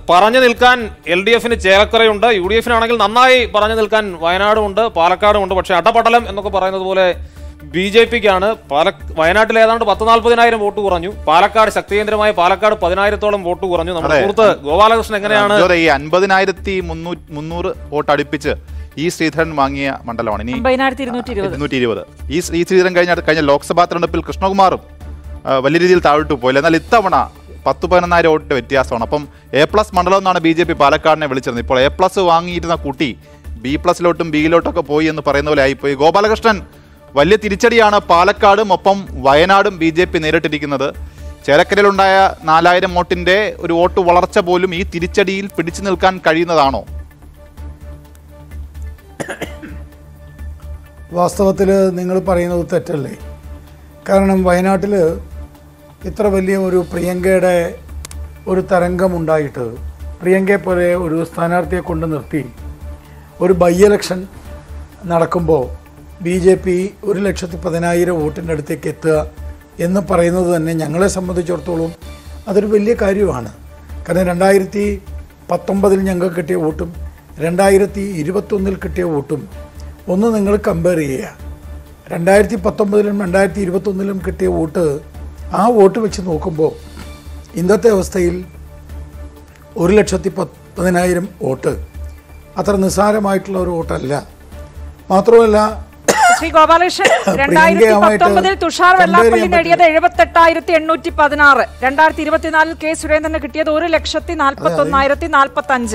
പറഞ്ഞു നിൽക്കാൻ L D എഫിന് ചേലക്കരയുണ്ട് യു ഡി എഫിനാണെങ്കിൽ നന്നായി പറഞ്ഞു നിൽക്കാൻ വയനാടും ഉണ്ട് പാലക്കാടും ഉണ്ട് പക്ഷേ അട്ടപടലം എന്നൊക്കെ പറയുന്നത് പോലെ ബി ജെ പിക്കാണ് പാല വയനാട്ടിൽ ഏതാണ്ട് പത്ത് നാൽപ്പതിനായിരം വോട്ട് കുറഞ്ഞു പാലക്കാട് ശക്തികേന്ദ്രമായ പാലക്കാട് പതിനായിരത്തോളം വോട്ട് കുറഞ്ഞു നമ്മുടെ അതെ. സുഹൃത്ത് ഗോപാലകൃഷ്ണൻ എങ്ങനെയാണ് ജോറെ, ഈ അൻപതിനായിരത്തി മുന്നൂറ്റി മുന്നൂറ് വോട്ട് അടുപ്പിച്ച് ഈ ശ്രീധരൻ വാങ്ങിയ മണ്ഡലമാണ് ഇനി ഒമ്പതിനായിരത്തി ഇരുന്നൂറ്റി ഇരുപത് ഇരുന്നൂറ്റി ഇരുപത് ഈ ശ്രീ ശ്രീധരൻ കഴിഞ്ഞ കഴിഞ്ഞ ലോക്സഭാ തെരഞ്ഞെടുപ്പിൽ കൃഷ്ണകുമാറും ആ, വലിയ രീതിയിൽ താഴോട്ട് പോയില്ല എന്നാൽ ഇത്തവണ പത്ത് പതിനൊന്നായിരം വോട്ട് വ്യത്യാസമാണ് അപ്പം എ പ്ലസ് മണ്ഡലം എന്നാണ് ബി ജെ പി പാലക്കാടിനെ വിളിച്ചിരുന്നത് ഇപ്പോൾ എ പ്ലസ് വാങ്ങിയിരുന്ന കുട്ടി ബി പ്ലസിലോട്ടും ബിയിലോട്ടൊക്കെ പോയി എന്ന് പറയുന്ന പോലെ ആയിപ്പോയി ഗോപാലകൃഷ്ണൻ വലിയ തിരിച്ചടിയാണ് പാലക്കാടും ഒപ്പം വയനാടും ബി ജെ പി നേരിട്ടിരിക്കുന്നത് ചേലക്കരയിലുണ്ടായ നാലായിരം വോട്ടിന്റെ ഒരു വോട്ട് വളർച്ച പോലും ഈ തിരിച്ചടിയിൽ പിടിച്ചു നിൽക്കാൻ കഴിയുന്നതാണോ വാസ്തവത്തിൽ നിങ്ങൾ പറയുന്നത് തെറ്റല്ലേ കാരണം വയനാട്ടിൽ ഇത്ര വലിയ ഒരു പ്രിയങ്കയുടെ ഒരു തരംഗമുണ്ടായിട്ട് പ്രിയങ്കയെ പോലെ ഒരു സ്ഥാനാർത്ഥിയെ കൊണ്ട് നിർത്തി ഒരു ബൈ ഇലക്ഷൻ നടക്കുമ്പോൾ ബി ജെ പി ഒരു ലക്ഷത്തി പതിനായിരം വോട്ടിൻ്റെ അടുത്തേക്ക് എത്തുക എന്ന് പറയുന്നത് തന്നെ ഞങ്ങളെ സംബന്ധിച്ചിടത്തോളം അതൊരു വലിയ കാര്യമാണ് കാരണം രണ്ടായിരത്തി പത്തൊമ്പതിൽ ഞങ്ങൾക്ക് കിട്ടിയ വോട്ടും രണ്ടായിരത്തി ഇരുപത്തൊന്നിൽ കിട്ടിയ വോട്ടും ഒന്ന് നിങ്ങൾ കമ്പയർ ചെയ്യുക രണ്ടായിരത്തി പത്തൊമ്പതിലും രണ്ടായിരത്തി ഇരുപത്തൊന്നിലും കിട്ടിയ വോട്ട് ആ വോട്ട് വെച്ച് നോക്കുമ്പോൾ ഇന്നത്തെ അവസ്ഥയിൽ ഒരു ലക്ഷത്തി പതിനായിരം വോട്ട് അത്ര നിസ്സാരമായിട്ടുള്ള ഒരു വോട്ടല്ല മാത്രമല്ല ശ്രീ ഗോപാലകൃഷ്ണൻ രണ്ടായിരത്തി പ്രിയങ്കയുമായിട്ട് പത്തൊമ്പതിൽ തുഷാർ compare വെള്ളാപ്പള്ളി ചെയ്യാൻ നേടിയത് എഴുപത്തെട്ടായിരത്തി എണ്ണൂറ്റി പതിനാറ് രണ്ടായിരത്തി ഇരുപത്തിനാലിൽ കെ സുരേന്ദ്രന് കിട്ടിയത് ഒരു ലക്ഷത്തി നാൽപ്പത്തി ഒന്നായിരത്തി നാൽപ്പത്തി അഞ്ച്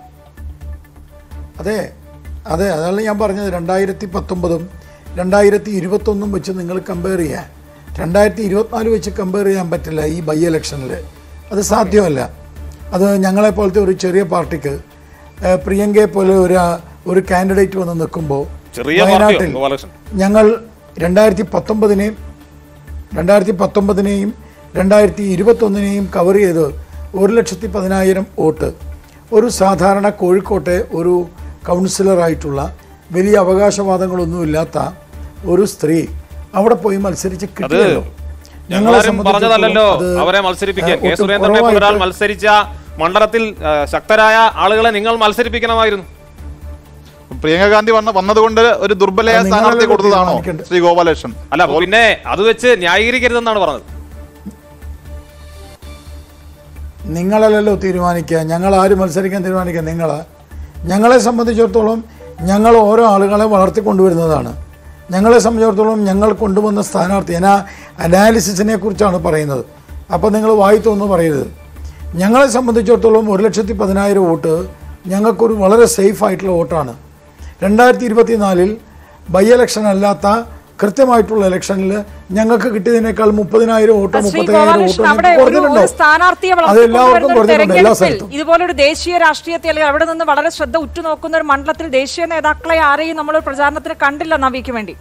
അതെ അതെ അതാണ് ഞാൻ പറഞ്ഞത് രണ്ടായിരത്തി പത്തൊമ്പതും രണ്ടായിരത്തി ഇരുപത്തൊന്നും വെച്ച് നിങ്ങൾ കമ്പയർ ചെയ്യാൻ രണ്ടായിരത്തി ഇരുപത്തിനാല് വെച്ച് കമ്പയർ ചെയ്യാൻ പറ്റില്ല ഈ ബൈ ഇലക്ഷനിൽ അത് സാധ്യമല്ല അത് ഞങ്ങളെ പോലത്തെ ഒരു ചെറിയ പാർട്ടിക്ക് ഏഹ്, പ്രിയങ്കയെ പോലെ ഒരു ഒരു കാൻഡിഡേറ്റ് വന്ന് നിൽക്കുമ്പോൾ ചെറിയ പാർട്ടിയോ ഗോപാലകൃഷ്ണൻ ഞങ്ങൾ രണ്ടായിരത്തി പത്തൊമ്പതിനെയും രണ്ടായിരത്തി പത്തൊമ്പതിനെയും രണ്ടായിരത്തി ഇരുപത്തൊന്നിനെയും കവർ ചെയ്ത് ഒരു ലക്ഷത്തി പതിനായിരം വോട്ട് ഒരു സാധാരണ കോഴിക്കോട്ടെ ഒരു കൗൺസിലറായിട്ടുള്ള വലിയ അവകാശവാദങ്ങളൊന്നുമില്ലാത്ത ഒരു സ്ത്രീ അവിടെ പോയി മത്സരിച്ച് കിട്ടിയല്ലോ ഞങ്ങളെ ഞങ്ങളാരും സംബന്ധിച്ചിടത്തോളം പറഞ്ഞതല്ലല്ലോ അത്, അവരെ മത്സരിപ്പിക്കാൻ ഏഹ്, കെ ഒട്ടും സുരേന്ദ്രനെ പോലെ ഒരാൾ കുറവായിട്ട് മത്സരിച്ച മണ്ഡലത്തിൽ ആ, ശക്തരായ ആളുകളെ നിങ്ങൾ മത്സരിപ്പിക്കണമായിരുന്നു പ്രിയങ്ക ഗാന്ധി വന്ന വന്നതുകൊണ്ട് ഒരു ദുർബലയ അത് നിങ്ങളല്ലേ സ്ഥാനാർത്ഥി കൊടുത്തതാണോ തീരുമാനിക്കേണ്ടത്. ശ്രീ ഗോപാലകൃഷ്ണൻ അല്ല അപ്പൊ പിന്നെ അത് വെച്ച് ന്യായീകരിക്കരുതെന്നാണ് പറഞ്ഞത് നിങ്ങളല്ലല്ലോ തീരുമാനിക്കുക ഞങ്ങൾ ആര് മത്സരിക്കാൻ തീരുമാനിക്കുക നിങ്ങളാ ഞങ്ങളെ സംബന്ധിച്ചിടത്തോളം ഞങ്ങൾ ഓരോ ആളുകളെ വളർത്തിക്കൊണ്ടുവരുന്നതാണ് ഞങ്ങളെ സംബന്ധിച്ചിടത്തോളം ഞങ്ങൾ കൊണ്ടുവന്ന സ്ഥാനാർത്ഥി ഞാൻ ആ അനാലിസിസിനെ കുറിച്ചാണ് പറയുന്നത് അപ്പോൾ നിങ്ങൾ വായിത്തൊന്നും പറയരുത് ഞങ്ങളെ സംബന്ധിച്ചിടത്തോളം ഒരു ലക്ഷത്തി പതിനായിരം വോട്ട് ഞങ്ങൾക്കൊരു വളരെ സേഫ് ആയിട്ടുള്ള വോട്ടാണ് രണ്ടായിരത്തി ഇരുപത്തിനാലിൽ ബൈ ഇലക്ഷൻ അല്ലാത്ത കൃത്യമായിട്ടുള്ള ഇലക്ഷനിൽ ഞങ്ങൾക്ക് കിട്ടിയതിനേക്കാൾ മുപ്പതിനായിരം വോട്ടോ ശ്രീ മുപ്പത്തിനായിരം വോട്ടോ ഗോപാലകൃഷ്ണൻ അവിടെ ഞങ്ങൾക്ക് ഒരു ഒരു കുറഞ്ഞിട്ടുണ്ടോ സ്ഥാനാർത്ഥിയെ അത് എല്ലാവർക്കും വളർത്തിക്കൊണ്ടുവരുന്ന ഒരു കുറഞ്ഞിട്ടുണ്ട് എല്ലാ തെരഞ്ഞെടുപ്പിൽ സ്ഥലത്തും ഇതുപോലൊരു ദേശീയ രാഷ്ട്രീയത്തെ അല്ലെങ്കിൽ അവിടെ നിന്ന് വളരെ ശ്രദ്ധ ഉറ്റുനോക്കുന്ന ഒരു മണ്ഡലത്തിൽ ദേശീയ നേതാക്കളെ ആരെയും നമ്മൾ പ്രചാരണത്തിന് കണ്ടില്ല നവിക്ക് വേണ്ടി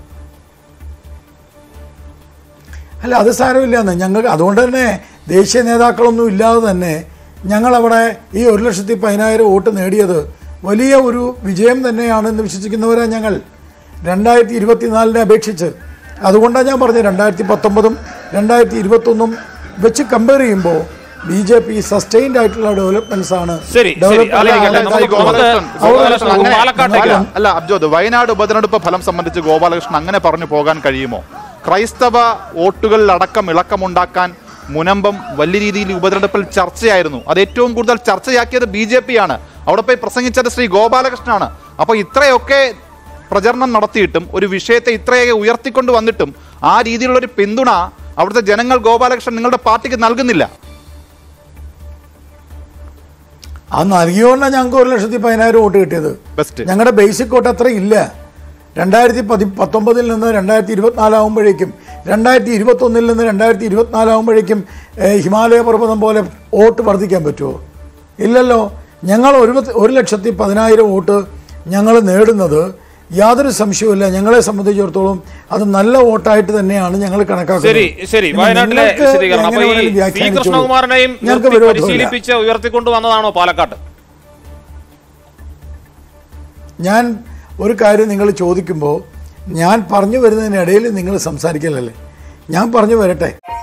അല്ല അത് സാരമില്ല എന്ന് ഞങ്ങൾക്ക് അതുകൊണ്ട് തന്നെ ദേശീയ നേതാക്കളൊന്നും ഇല്ലാതെ തന്നെ ഞങ്ങളവിടെ ഈ ഒരു ലക്ഷത്തി പതിനായിരം വോട്ട് നേടിയത് വലിയ ഒരു വിജയം തന്നെയാണെന്ന് വിശ്വസിക്കുന്നവരാണ് ഞങ്ങൾ രണ്ടായിരത്തി ഇരുപത്തിനാലിനെ അപേക്ഷിച്ച് അതുകൊണ്ടാണ് ഞാൻ പറഞ്ഞത് രണ്ടായിരത്തി പത്തൊമ്പതും രണ്ടായിരത്തി ഇരുപത്തൊന്നും വെച്ച് കമ്പയർ ചെയ്യുമ്പോൾ ബി ജെ പി സസ്റ്റൈൻഡ് ആയിട്ടുള്ള ഡെവലപ്മെന്റ്സ് ആണ് ശരി, ശരി. develop- അതിരിക്കട്ടെ. അല്ല, നമുക്ക് ഗോപാലകൃഷ്ണൻ, ഗോപാലകൃഷ്ണൻ, ഗോപാലകൃഷ്ണൻ അങ്ങനെ- പാലക്കാട്ടേക്ക് അല്ല, അല്ല അബ്ജോദ് വയനാട് ഉപതെരഞ്ഞെടുപ്പ് ഫലം സംബന്ധിച്ച് ഗോപാലകൃഷ്ണൻ അങ്ങനെ പറഞ്ഞു പോകാൻ കഴിയുമോ ക്രൈസ്തവ വോട്ടുകളിൽ അടക്കം ഇളക്കമുണ്ടാക്കാൻ മുനമ്പം വലിയ രീതിയിൽ ഈ ഉപതെരഞ്ഞെടുപ്പിൽ ചർച്ചയായിരുന്നു അത് ഏറ്റവും കൂടുതൽ ചർച്ചയാക്കിയത് ബി ജെ പി ആണ് അവിടെ പോയി പ്രസംഗിച്ചത് ശ്രീ ഗോപാലകൃഷ്ണനാണ് അപ്പോൾ ഇത്രയൊക്കെ പ്രചരണം നടത്തിയിട്ടും ഒരു വിഷയത്തെ ഇത്രയൊക്കെ ഉയർത്തിക്കൊണ്ട് വന്നിട്ടും ആ രീതിയിലുള്ള ഒരു പിന്തുണ അവിടുത്തെ ജനങ്ങൾ ഗോപാലകൃഷ്ണൻ നിങ്ങളുടെ പാർട്ടിക്ക് നൽകുന്നില്ല ആ നൽകിയോണ്ടാണ് ഞങ്ങൾക്ക് ഒരു ലക്ഷത്തി പതിനായിരം വോട്ട് കിട്ടിയത് ബെസ്റ്റ് ഞങ്ങളുടെ ബേസിക് വോട്ട് അത്ര ഇല്ല രണ്ടായിരത്തി പതി പത്തൊമ്പതിൽ നിന്ന് രണ്ടായിരത്തി ഇരുപത്തിനാലാകുമ്പോഴേക്കും രണ്ടായിരത്തി ഇരുപത്തൊന്നിൽ നിന്ന് രണ്ടായിരത്തി ഇരുപത്തിനാലാകുമ്പോഴേക്കും ഏഹ്, ഹിമാലയ പർവ്വതം പോലെ വോട്ട് വർദ്ധിക്കാൻ പറ്റുമോ ഇല്ലല്ലോ ഞങ്ങൾ ഒരു പത്ത്- ഒരു ലക്ഷത്തി പതിനായിരം വോട്ട് ഞങ്ങൾ നേടുന്നത് യാതൊരു സംശയവുമില്ല ഞങ്ങളെ സംബന്ധിച്ചിടത്തോളം അത് നല്ല വോട്ടായിട്ട് തന്നെയാണ് ഞങ്ങൾ കണക്കാക്കുന്നത് ശരി ശരി പിന്നെ വയനാട്ടിലെ നിങ്ങൾക്ക് വിശദീകരണം അപ്പൊ എങ്ങനെ ഈ വേണമെങ്കിലും സി വ്യാഖ്യാനിച്ചോളൂ. കൃഷ്ണകുമാറിനെയും ഞങ്ങൾക്ക് നിർത്തി വിരോധമില്ല പരിശീലിപ്പിച്ച് ഉയർത്തിക്കൊണ്ട് വന്നതാണോ പാലക്കാട്ട് ഞാൻ ഒരു കാര്യം നിങ്ങൾ ചോദിക്കുമ്പോൾ ഞാൻ പറഞ്ഞു വരുന്നതിനിടയിൽ നിങ്ങൾ സംസാരിക്കലല്ലേ ഞാൻ പറഞ്ഞു വരട്ടെ